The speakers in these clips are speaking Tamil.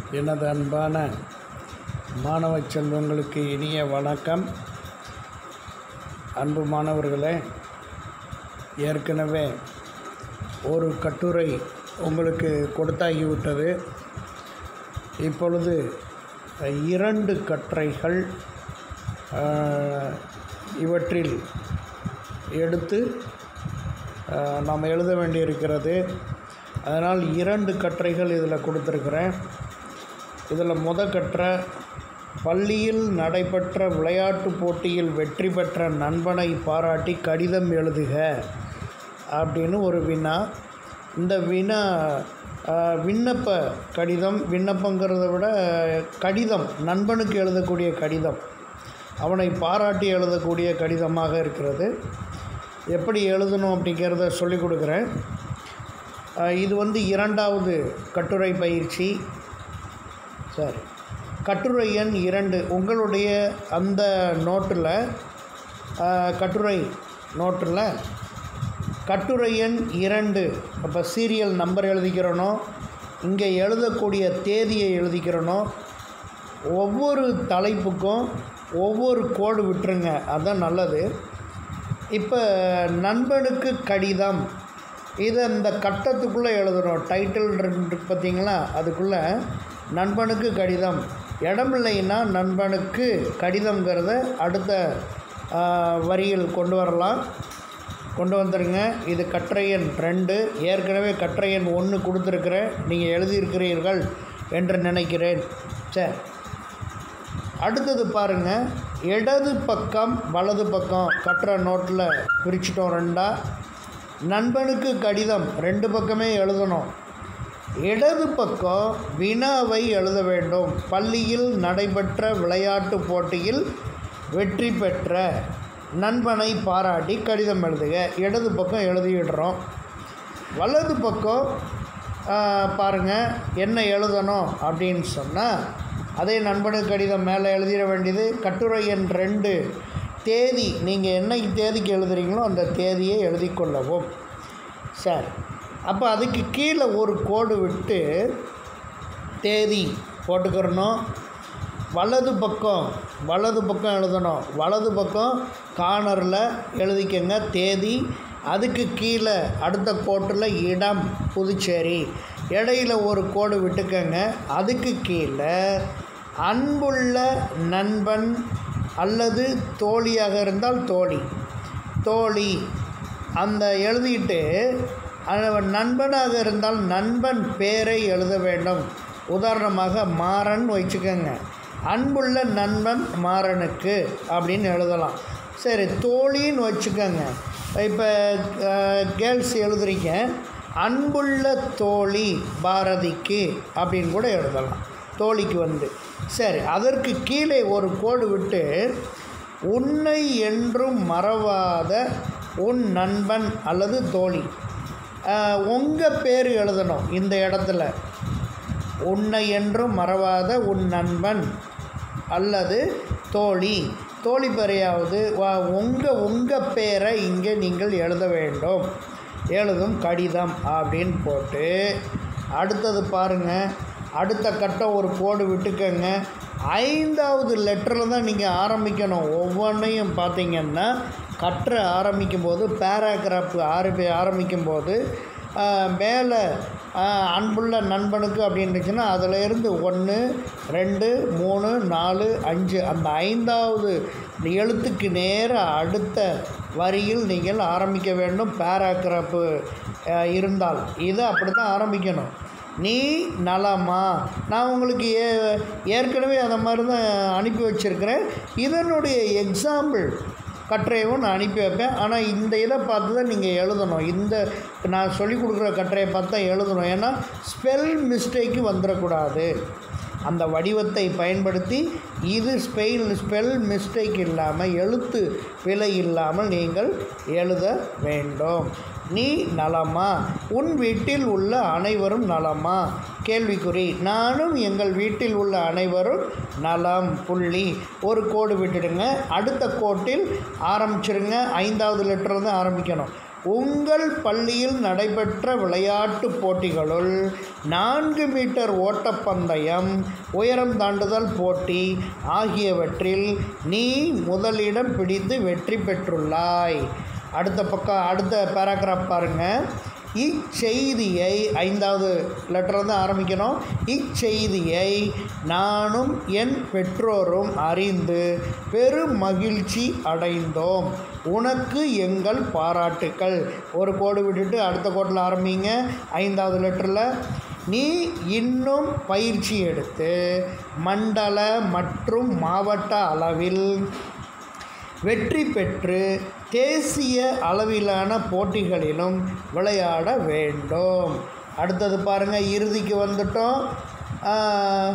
எனது அன்பான மாணவ செல்வங்களுக்கு இனிய வணக்கம் அன்பு மாணவர்களே ஏற்கனவே ஒரு கட்டுரை உங்களுக்கு கொடுத்தாகிவிட்டது இப்பொழுது இரண்டு கட்டுரைகள் ஆஹ், இவற்றில் எடுத்து ஆஹ், நாம் எழுத வேண்டியிருக்கிறது அதனால் இரண்டு கட்டுரைகள் இதில் கொடுத்துருக்குறேன் இதில் முத கட்டுரை பள்ளியில் நடைபெற்ற விளையாட்டுப் போட்டியில் வெற்றி பெற்ற நண்பனை பாராட்டி கடிதம் எழுதுக அப்படின்னு ஒரு வினா இந்த வினா ஆஹ், விண்ணப்ப கடிதம் விண்ணப்பங்கிறத விட கடிதம் நண்பனுக்கு எழுதக்கூடிய கடிதம் அவனை பாராட்டி எழுதக்கூடிய கடிதமாக இருக்கிறது எப்படி எழுதணும் அப்படிங்கிறத சொல்லிக் கொடுக்குறேன் ஆஹ், இது வந்து இரண்டாவது கட்டுரை பயிற்சி சரி கட்டுரை எண் இரண்டு உங்களுடைய அந்த நோட்டில் கட்டுரை நோட்டில் கட்டுரை எண் இரண்டு அப்போ சீரியல் நம்பர் எழுதிக்கிறனோ இங்கே எழுதக்கூடிய தேதியை எழுதிக்கிறனோ ஒவ்வொரு தலைப்புக்கும் ஒவ்வொரு கோடு விட்டுருங்க அதுதான் நல்லது இப்போ நண்பனுக்கு கடிதம் இதை இந்த கட்டத்துக்குள்ளே எழுதணும் டைட்டில் இருக்கு பார்த்தீங்களா அதுக்குள்ளே நண்பனுக்கு கடிதம் இடமில்லைன்னா நண்பனுக்கு கடிதங்கிறத அடுத்த ஆ, வரியில் கொண்டு வரலாம் கொண்டு வந்துடுங்க இது கட்டுரை எண் ரெண்டு ஏற்கனவே கட்டுரை எண் ஒன்று கொடுத்துருக்குறேன் நீங்கள் எழுதியிருக்கிறீர்கள் என்று நினைக்கிறேன் சரி அடுத்தது பாருங்க இடது பக்கம் வலது பக்கம் கட்டுற நோட்டில் பிரிச்சிட்டோம் ரெண்டா நண்பனுக்கு கடிதம் ரெண்டு பக்கமே எழுதணும் இடது பக்கம் வினாவை எழுத வேண்டும் பள்ளியில் நடைபெற்ற விளையாட்டுப் போட்டியில் வெற்றி பெற்ற நண்பனை பாராட்டி கடிதம் எழுதுக இடது பக்கம் எழுதிடுறோம் வலது பக்கம் பாருங்கள் என்ன எழுதணும் அப்படின்னு சொன்னால் அதே நண்பனுக்கு கடிதம் மேலே எழுதிட வேண்டியது கட்டுரை எண் ரெண்டு தேதி நீங்கள் என்னைக்கு தேதிக்கு எழுதுறீங்களோ அந்த தேதியை எழுதி கொள்ளவும் சரி அப்போ அதுக்கு கீழே ஒரு கோடு விட்டு தேதி போட்டுக்கிறணும் வலது பக்கம் வலது பக்கம் எழுதணும் வலது பக்கம் கார்னரில் எழுதிக்கங்க தேதி அதுக்கு கீழே அடுத்த கோட்டில் இடம் புதுச்சேரி இடையில ஒரு கோடு விட்டுக்கங்க அதுக்கு கீழே அன்புள்ள நண்பன் அல்லது தோழியாக இருந்தால் தோழி தோழி அந்த எழுதிட்டு அவன் நண்பனாக இருந்தால் நண்பன் பேரை எழுத வேண்டும் உதாரணமாக மாறன் வச்சுக்கோங்க அன்புள்ள நண்பன் மாறனுக்கு அப்படின்னு எழுதலாம் சரி தோழின்னு வச்சுக்கோங்க இப்போ கேர்ள்ஸ் எழுதுறீங்க அன்புள்ள தோழி பாரதிக்கு அப்படின்னு கூட எழுதலாம் தோழிக்கு வந்து சரி அதற்கு கீழே ஒரு கோடு விட்டு உன்னை என்றும் மறவாத உன் நண்பன் அல்லது தோழி உங்கள் பேர் எழுதணும் இந்த இடத்துல உன்னை என்றும் மறவாத உன் நண்பன் அல்லது தோழி தோழி பெறையாவது உங்கள் உங்கள் பேரை இங்கே நீங்கள் எழுத வேண்டும் எழுதும் கடிதம் அப்படின்னு போட்டு அடுத்தது பாருங்கள் அடுத்த கட்டம் ஒரு கோடு விட்டுக்கங்க ஐந்தாவது லெட்டரில் தான் நீங்கள் ஆரம்பிக்கணும் ஒவ்வொன்றையும் பார்த்தீங்கன்னா கற்ற ஆரம்பிக்கும் போது பேராகிராஃப் ஆரம்பி ஆரம்பிக்கும் போது மேலே அன்புள்ள நண்பனுக்கு அப்படின்னுச்சுன்னா அதில் இருந்து ஒன்று ரெண்டு மூணு நாலு அஞ்சு அந்த ஐந்தாவது எழுத்துக்கு நேர அடுத்த வரியில் நீங்கள் ஆரம்பிக்க வேண்டும் பேராகிராஃபு இருந்தால் இதை அப்படி தான் ஆரம்பிக்கணும் நீ நலமா நான் உங்களுக்கு ஏ ஏற்கனவே அந்த மாதிரி தான் அனுப்பி வச்சுருக்கிறேன் இதனுடைய எக்ஸாம்பிள் கட்டுரையும் நான் அனுப்பி வைப்பேன் ஆனால் இந்த இதை பார்த்து தான் நீங்கள் எழுதணும் இந்த நான் சொல்லிக் கொடுக்குற கட்டுரையை பார்த்து தான் எழுதணும் ஏன்னா ஸ்பெல் மிஸ்டேக்கு வந்துடக்கூடாது அந்த வடிவத்தை பயன்படுத்தி இது ஸ்பெயில் ஸ்பெல் மிஸ்டேக் இல்லாமல் எழுத்து பிழை இல்லாமல் நீங்கள் எழுத வேண்டும் நீ நலமா உன் வீட்டில் உள்ள அனைவரும் நலமா கேள்விக்குறி நானும் எங்கள் வீட்டில் உள்ள அனைவரும் நலம் புள்ளி ஒரு கோடு விட்டுடுங்க அடுத்த கோட்டில் ஆரம்பிச்சிருங்க ஐந்தாவது லெட்டர் தான் ஆரம்பிக்கணும் உங்கள் பள்ளியில் நடைபெற்ற விளையாட்டுப் போட்டிகளுள் நான்கு மீட்டர் ஓட்டப்பந்தயம் உயரம் தாண்டுதல் போட்டி ஆகியவற்றில் நீ முதலிடம் பிடித்து வெற்றி பெற்றுள்ளாய் அடுத்த பக்கம் அடுத்த பேராகிராஃப் பாருங்கள் இச்செய்தியை ஐந்தாவது லெட்டர் தான் ஆரம்பிக்கணும் இச்செய்தியை நானும் என் பெற்றோரும் அறிந்து பெரும் மகிழ்ச்சி அடைந்தோம் உனக்கு எங்கள் பாராட்டுக்கள் ஒரு கோடு விட்டுட்டு அடுத்த கோட்டில் ஆரம்பிங்க ஐந்தாவது லெட்டரில் நீ இன்னும் பயிற்சி எடுத்து மண்டல மற்றும் மாவட்ட அளவில் வெற்றி பெற்று தேசிய அளவிலான போட்டிகளிலும் விளையாட வேண்டும் அடுத்தது பாருங்கள் இறுதிக்கு வந்துட்டோம் ஆஹ்,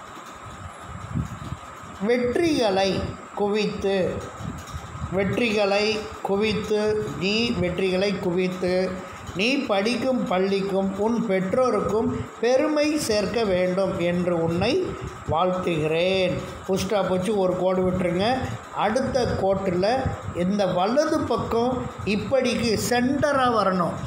வெற்றிகளை குவித்து வெற்றிகளை குவித்து நீ வெற்றிகளை குவித்து நீ படிக்கும் பள்ளிக்கும் உன் பெற்றோருக்கும் பெருமை சேர்க்க வேண்டும் என்று உன்னை வாழ்த்துகிறேன் புஷ்டா போச்சு ஒரு கோடு விட்டுருங்க அடுத்த கோட்டில் இந்த வலது பக்கம் இப்படிக்கு சென்டராக வரணும்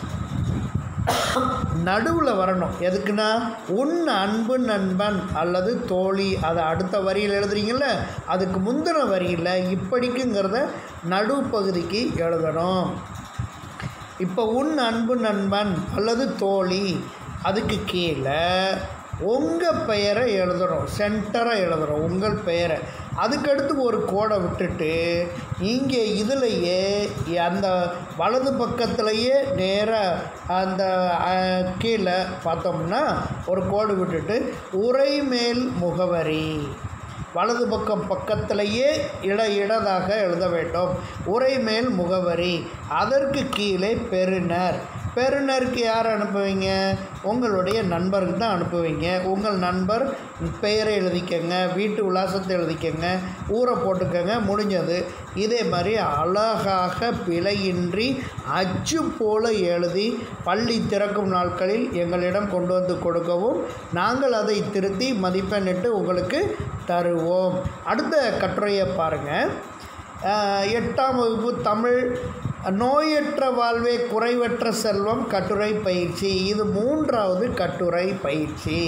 நடுவில் வரணும் எதுக்குன்னா உன் அன்பு நண்பன் அல்லது தோழி அதை அடுத்த வரியில் எழுதுறீங்கல்ல அதுக்கு முந்தின வரியில் இப்படிக்குங்கிறத நடுப்பகுதிக்கு எழுதணும் இப்போ உன் அன்பு நண்பன் அல்லது தோழி அதுக்கு கீழே உங்கள் பெயரை எழுதணும் சென்டராக எழுதணும் உங்கள் பெயரை அதுக்கடுத்து ஒரு கோடை விட்டுட்டு இங்கே இதுலையே அந்த வலது பக்கத்துலேயே நேராக அந்த அஹ், கீழே பார்த்தோம்னா ஒரு கோடு விட்டுட்டு உரைமேல் முகவரி வலது பக்கம் பக்கத்திலேயே இட இடதாக எழுத வேண்டும் உரைமேல் முகவரி அதற்கு கீழே பெறுநர் பெறுநருக்கு யார் அனுப்புவீங்க உங்களுடைய நண்பருக்கு தான் அனுப்புவீங்க உங்கள் நண்பர் பெயரை எழுதிக்கங்க வீட்டு விலாசத்தை எழுதிக்கங்க ஊரை போட்டுக்கங்க முடிஞ்சது இதே மாதிரி அழகாக பிழையின்றி அச்சு போல எழுதி பள்ளி திறக்கும் நாட்களில் எங்களிடம் கொண்டு வந்து கொடுக்கவும் நாங்கள் அதை திருத்தி மதிப்பெண்ணிட்டு உங்களுக்கு தருவோம் அடுத்த கட்டுரையை பாருங்கள் ஆஹ், எட்டாம் வகுப்பு தமிழ் நோயற்ற வாழ்வே குறைவற்ற செல்வம் கட்டுரை பயிற்சி இது மூன்றாவது கட்டுரை பயிற்சி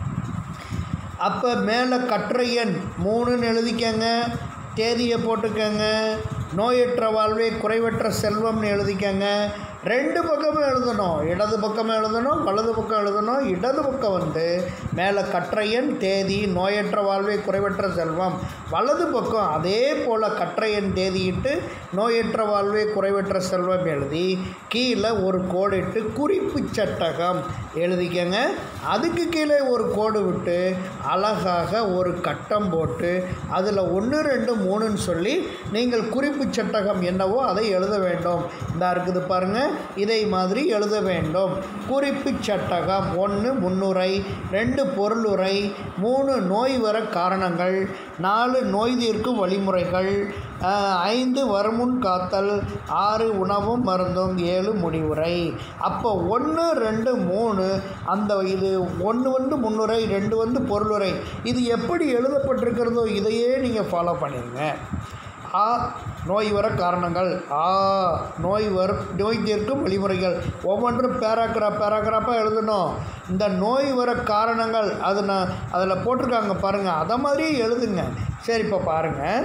அப்போ மேலே கட்டுரை எண் மூணுன்னு எழுதிக்கங்க தேதியை போட்டுக்கங்க நோயற்ற வாழ்வே குறைவற்ற செல்வம்னு எழுதிக்கங்க ரெண்டு பக்கமும் எழுதணும் இடது பக்கம் எழுதணும் வலது பக்கம் எழுதணும் இடது பக்கம் வந்து மேலே கற்றை எண் தேதி நோயற்ற வாழ்வே குறைவற்ற செல்வம் வலது பக்கம் அதே போல் கற்றை எண் தேதியிட்டு நோயற்ற வாழ்வே குறைவற்ற செல்வம் எழுதி கீழே ஒரு கோடிட்டு குறிப்பு சட்டகம் எழுதிக்கங்க அதுக்கு கீழே ஒரு கோடு விட்டு அழகாக ஒரு கட்டம் போட்டு அதில் ஒன்று ரெண்டு மூணுன்னு சொல்லி நீங்கள் குறிப்பு சட்டகம் என்னவோ அதை எழுத வேண்டும் இந்த இருக்குது பாருங்கள் இதை மாதிரி எழுத வேண்டும் குறிப்பு சட்டகம் ஒன்று முன்னுரை ரெண்டு பொருளுரை மூணு நோய் வர காரணங்கள் நாலு நோய் தீர்க்கும் வழிமுறைகள் ஆஹ், ஐந்து வருமுன் காத்தல் ஆறு உணவும் மருந்தும் ஏழு முடிவுரை அப்போ ஒன்று ரெண்டு மூணு அந்த இது ஒன்று வந்து முன்னுரை ரெண்டு வந்து பொருளுரை இது எப்படி எழுதப்பட்டிருக்கிறதோ இதையே நீங்கள் ஃபாலோ பண்ணிடுங்க ஆ நோய் வர காரணங்கள் ஆ நோய் வரும் நோய் தீர்க்கும் வழிமுறைகள் ஒவ்வொன்றும் பேராகிராஃப் பேராகிராஃபாக எழுதணும் இந்த நோய் வர காரணங்கள் அது நான் அதில் போட்டிருக்காங்க பாருங்கள் அதை மாதிரியே எழுதுங்க சரி இப்போ பாருங்கள்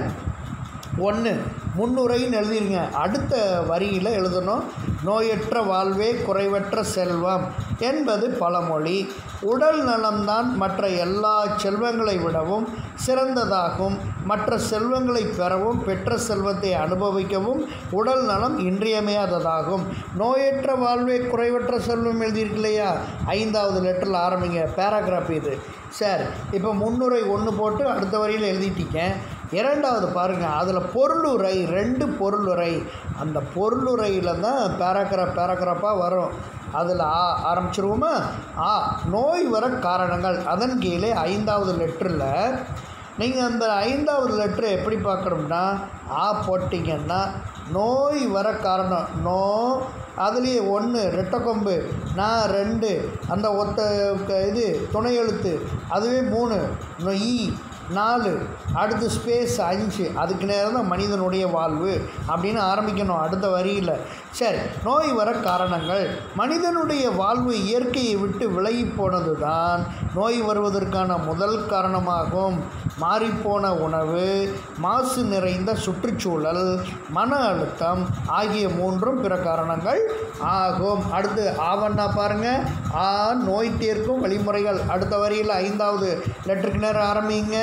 ஒன்று முன்னுரைன்னு எழுதிருங்க அடுத்த வரியில் எழுதணும் நோயற்ற வாழ்வே குறைவற்ற செல்வம் என்பது பழமொழி உடல் நலம்தான் மற்ற எல்லா செல்வங்களை விடவும் சிறந்ததாகும் மற்ற செல்வங்களை பெறவும் பெற்ற செல்வத்தை அனுபவிக்கவும் உடல் நலம் இன்றியமையாததாகும் நோயற்ற வாழ்வே குறைவற்ற செல்வம் எழுதியிருக்கு இல்லையா ஐந்தாவது லெட்டரில் ஆரம்பிங்க பேராகிராஃப் இது சார் இப்போ முன்னுரை ஒன்று போட்டு அடுத்த வரியில் எழுதிட்டீங்க இரண்டாவது பாருங்கள் அதில் பொருளுரை ரெண்டு பொருளுரை அந்த பொருளுரையில் தான் பேராகிராஃப் பேராகிராஃபாக வரும் அதில் ஆ ஆரம்பிச்சிருவோமா ஆ நோய் வர காரணங்கள் அதன் கீழே ஐந்தாவது லெட்டரில் நீங்கள் அந்த ஐந்தாவது லெட்ரு எப்படி பார்க்கணும்னா ஆ போட்டிங்கன்னா நோய் வர காரணம் நோ அதுலேயே ஒன்று ரெட்டை கொம்பு நான் ரெண்டு அந்த ஒத்த க- இது துணை எழுத்து அதுவே மூணு நொய் நாலு அடுத்து ஸ்பேஸ் அஞ்சு அதுக்கு நேரம் தான் மனிதனுடைய வாழ்வு அப்படின்னு ஆரம்பிக்கணும் அடுத்த வரியில் சரி நோய் வர காரணங்கள் மனிதனுடைய வாழ்வு இயற்கையை விட்டு விலகி போனது தான் நோய் வருவதற்கான முதல் காரணமாகும் மாறிப்போன உணவு மாசு நிறைந்த சுற்றுச்சூழல் மன அழுத்தம் ஆகிய மூன்றும் பிற காரணங்கள் ஆகும் அடுத்து ஆவண்ணா பாருங்க ஆ நோய் தீர்க்கும் வழிமுறைகள் அடுத்த வரியில் ஐந்தாவது லெட்டருக்கு நேரம் ஆரம்பிங்க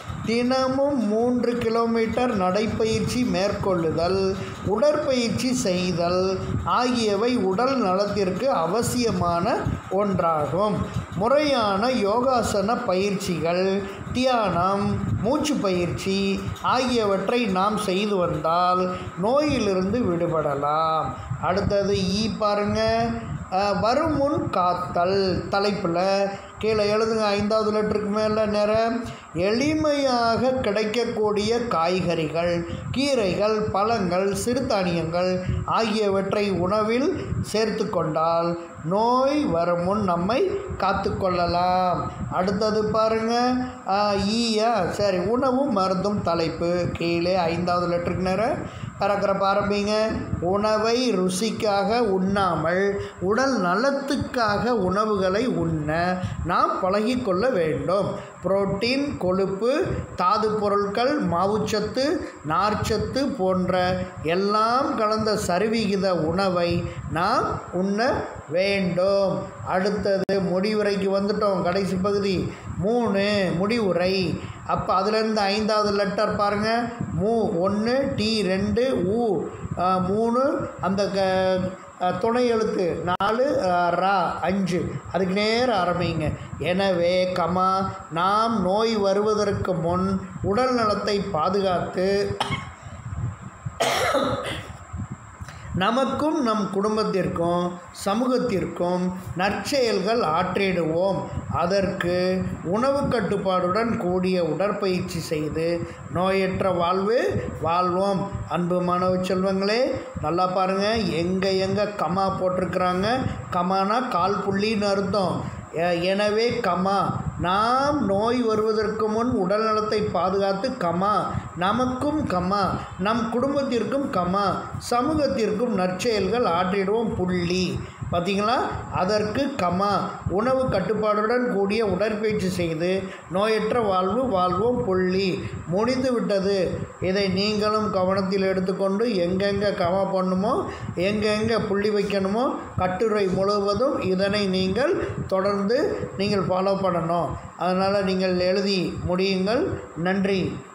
தினமும் மூன்று கிலோமீட்டர் நடைப்பயிற்சி மேற்கொள்ளுதல் உடற்பயிற்சி செய்தல் ஆகியவை உடல் நலத்திற்கு அவசியமான ஒன்றாகும் முறையான யோகாசன பயிற்சிகள் தியானம் மூச்சு பயிற்சி ஆகியவற்றை நாம் செய்து வந்தால் நோயிலிருந்து விடுபடலாம் அடுத்தது ஈ பாருங்க அஹ், வருமுன் காத்தல் தலைப்பில் கீழே எழுதுங்க ஐந்தாவது லெட்டருக்கு மேலே நேரம் எளிமையாக கிடைக்கக்கூடிய காய்கறிகள் கீரைகள் பழங்கள் சிறுதானியங்கள் ஆகியவற்றை உணவில் சேர்த்து கொண்டால் நோய் வரும் முன் நம்மை காத்துக்கொள்ளலாம் அடுத்தது பாருங்க ஆஹ், ஈயா சரி உணவும் மருந்தும் தலைப்பு கீழே ஐந்தாவது லெட்டருக்கு நேரம் பறக்கிறப்ப ஆரம்பிங்க உணவை ருசிக்காக உண்ணாமல் உடல் நலத்துக்காக உணவுகளை உண்ண நாம் பழகிக்கொள்ள வேண்டும் புரோட்டீன் கொழுப்பு தாது பொருட்கள் மாவுச்சத்து நார்ச்சத்து போன்ற எல்லாம் கலந்த சரிவிகித உணவை நாம் உண்ண வேண்டும் அடுத்தது முடிவுரைக்கு வந்துட்டோம் கடைசி பகுதி மூணு முடிவுரை அப்போ அதுலேருந்து ஐந்தாவது லெட்டர் பாருங்கள் மூ ஒன்று டி ரெண்டு ஊ ஆ, மூணு அந்த க ஆ, துணை எழுத்து நாலு ஆ, ரா அஞ்சு அதுக்கு நேரம் ஆரம்பிங்க எனவே கமா நாம் நோய் வருவதற்கு முன் உடல் நலத்தை பாதுகாத்து நமக்கும் நம் குடும்பத்திற்கும் சமூகத்திற்கும் நற்செயல்கள் ஆற்றிடுவோம் அதற்கு உணவு கட்டுப்பாடுடன் கூடிய உடற்பயிற்சி செய்து நோயற்ற வாழ்வு வாழ்வோம் அன்பு மாணவ செல்வங்களே நல்லா பாருங்கள் எங்கே எங்கே கமா போட்டிருக்கிறாங்க கமானா கால் புள்ளின்னு அர்த்தம் எ- எனவே கமா நாம் நோய் வருவதற்கு முன் உடல் நலத்தை பாதுகாத்து கமா நமக்கும் கமா நம் குடும்பத்திற்கும் கமா சமூகத்திற்கும் நற்செயல்கள் ஆற்றிடுவோம் புள்ளி பார்த்தீங்களா அதற்கு கமா உணவு கட்டுப்பாடுடன் கூடிய உடற்பயிற்சி செய்து நோயற்ற வாழ்வு வாழ்வோம் புள்ளி முடிந்து விட்டது இதை நீங்களும் கவனத்தில் எடுத்துக்கொண்டு எங்கெங்கே கமா பண்ணுமோ எங்கெங்கே புள்ளி வைக்கணுமோ கட்டுரை முழுவதும் இதனை நீங்கள் தொடர்ந்து நீங்கள் ஃபாலோ பண்ணணும் அதனால் நீங்கள் எழுதி முடியுங்கள் நன்றி